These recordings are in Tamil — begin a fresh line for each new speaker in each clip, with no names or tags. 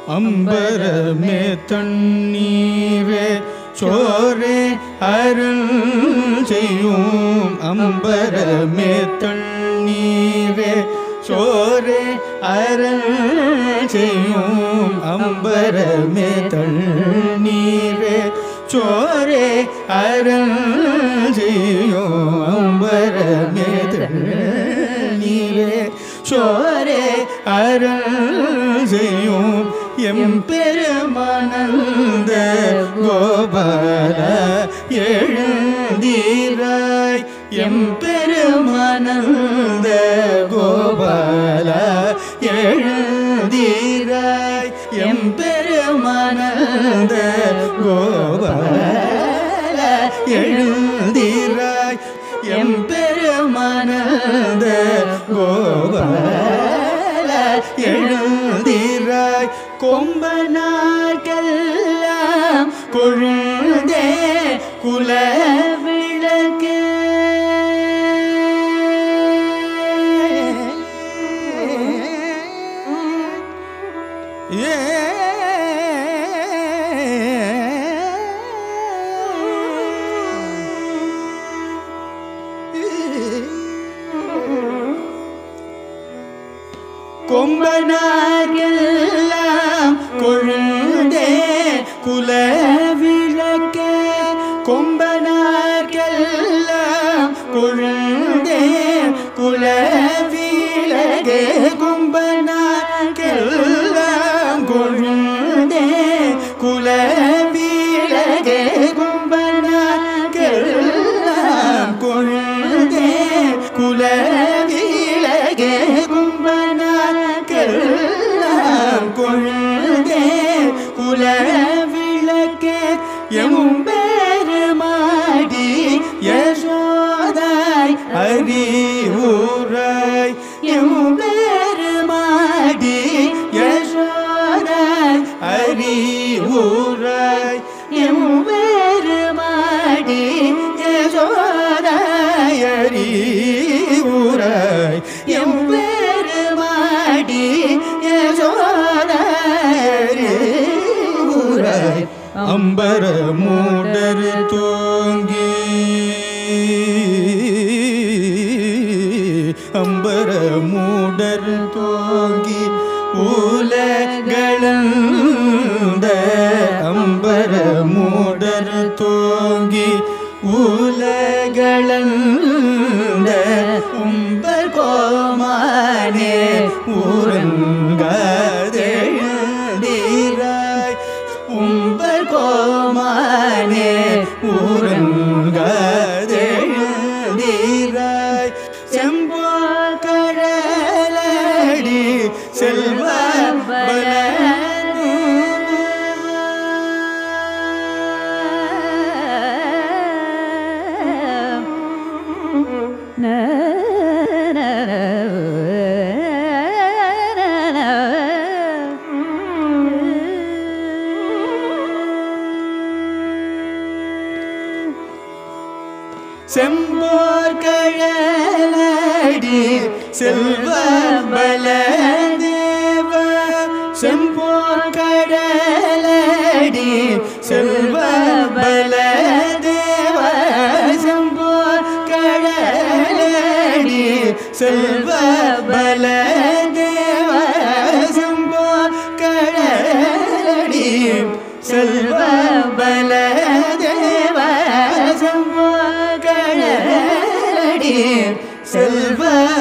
அம்பரமே தண்ணீரே சோரே அருள் செய்யும் அம்பரமே தண்ணீரே சோரே அருள் செய்யும் அம்பரமே தண்ணீரே சோரே அருள் செய்யும் அம்பரமே தண்ணீரே சோரே அருள் செய்யும் எம்பெருமானந்த கோபால எழுந்தீராய் எம்பெருமானந்த கோபால எழுந்தீராய் எம்பெருமானந்த கோபால எழுந்தீராய் எம்பெருமானந்த கோபால எழுந்தீராய் கொம்பனார்கெல்லாம் கொழுந்தே குல விளக்கு கொம்பனார்கெல்லாம் கொழுந்தே குல விளக்கே கொம்பனார்கெல்லாம் கொழுந்தே குல விளக்கே கொம்பனார்கெல்லாம் கொழுந்தே குல விளக்கே கொம்பனார்கெல்லாம் கொழுந்தே குல விளக்கே கொம்பனார்கெல்லாம் கொழுந்தே குல விளக்கே எம்பெருமாடி யசோதாய் அறிவுராய் எம்பெருமாடி யசோதாய் அறிவுராய் எம்பெருமாடி யசோதாய் அறிவுராய் எம்பெருமாடி யசோதாய் அறிவுராய் அம்பர மூடர் தோங்கி அம்பர மூடர் தோங்கி உலகளந்த அம்பர மூடர் தோங்கி உலகளந்த உம்பர் கோமானே ஊரங்கதெழுந்தீராய் உம்பர் கோமானே ஊரங்கதெழுந்தீராய் செம்போ கடலடி செல்வ செம்போர் கழலடி செல்வ பலதேவ செம்போர் கடலடி செல்வ பலதேவ செம்போர் கடலடி செல்வ பலதேவ செம்போர் கடலடி செல்வ பலதேவ செம்போர் கடலடி செல்வ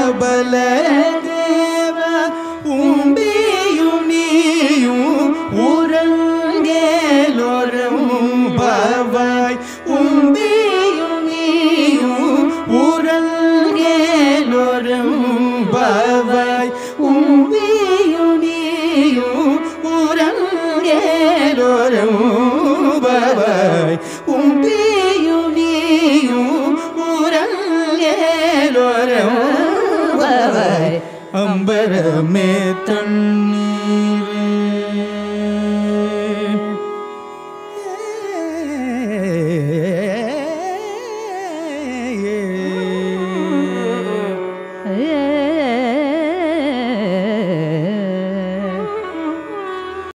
பலதேவ உம்பியும் நீயும் உறங்கேலோரும் பாவாய் உம்பியும் நீயும் உறங்கேலோரும் பாவாய் உம்பியும் நீயும் உறங்கேலோரும் பாவாய் உம்பியும் நீயும் உறங்கேலோரும் பாவாய் அம்பரமே தண்ணீர்